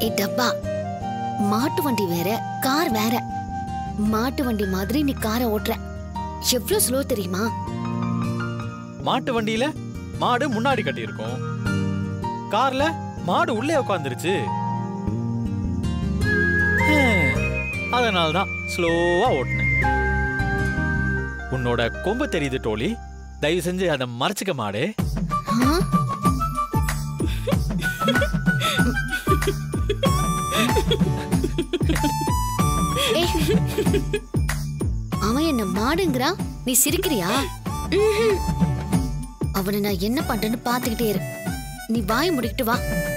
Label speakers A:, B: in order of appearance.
A: ஏ டப்பா மாட்டு வண்டி வேற கார் வேற மாட்டு வண்டி மாதிரி நீ காரை ஓட்டுற எவ்வளவு ஸ்லோ தெரியுமா
B: மாட்டு வண்டியில மாடு முன்னாடி கட்டி இருக்கும் கார்ல மாடு உள்ளே உட்காந்துருச்சு அதனால தான் ஸ்லோவா ஓட்டுனேன் உன்னோட கொம்பு தெரியுது டோலி தயவு செஞ்சு அதை மறைச்சிக்க மாடு
A: ஆ? ஏய், அவன் என்ன மாடுங்கிறான் நீ சிரிக்கிறியா அவனை நான் என்ன பண்றேன்னு பாத்துக்கிட்டே இரு நீ வாய் முடிக்கிட்டு வா